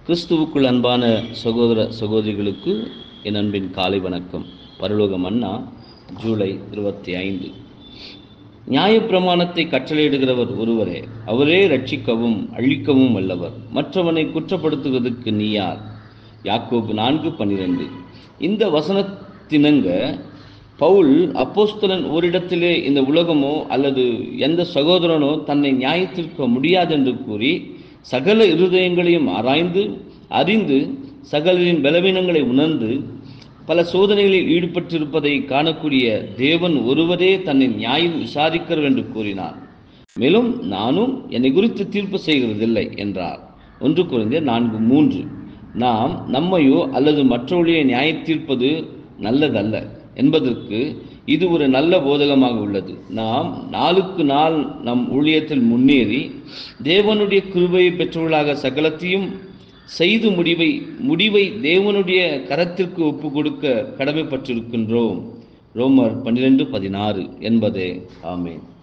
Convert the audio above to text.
கிறிஸ்துவுக்குள் அன்பான சகோதர சகோதரிகளுக்கு என் அன்பின் காலை வணக்கம் பரலோக மன்னா ஜூலை இருபத்தி ஐந்து நியாயப்பிரமாணத்தை கட்டளையிடுகிறவர் ஒருவரே அவரே ரட்சிக்கவும் அழிக்கவும் வல்லவர் மற்றவனை குற்றப்படுத்துவதற்கு நீ யார் யாக்கோபு நான்கு பன்னிரெண்டு இந்த வசனத்தினங்க பவுல் அப்போஸ்தலன் ஓரிடத்திலே இந்த உலகமோ அல்லது எந்த சகோதரனோ தன்னை நியாயத்திற்க முடியாதென்று கூறி சகல இருதயங்களையும் ஆராய்ந்து அறிந்து சகலரின் பலவீனங்களை உணர்ந்து பல சோதனைகளில் ஈடுபட்டிருப்பதை காணக்கூடிய தேவன் ஒருவரே தன்னை நியாயம் விசாரிக்கிறவர் என்று கூறினார் மேலும் நானும் என்னை குறித்து தீர்ப்பு செய்கிறதில்லை என்றார் ஒன்று குறைந்த நான்கு மூன்று நாம் நம்மையோ அல்லது மற்றவர்களையோ நியாய தீர்ப்பது நல்லதல்ல என்பதற்கு இது ஒரு நல்ல போதகமாக உள்ளது நாம் நாளுக்கு நாள் நம் ஊழியத்தில் முன்னேறி தேவனுடைய கிருபையை பெற்றவர்களாக சகலத்தையும் செய்து முடிவை முடிவை தேவனுடைய கரத்திற்கு ஒப்பு கொடுக்க கடமைப்பட்டிருக்கின்றோம் ரோமர் பன்னிரெண்டு பதினாறு என்பதே ஆமேன்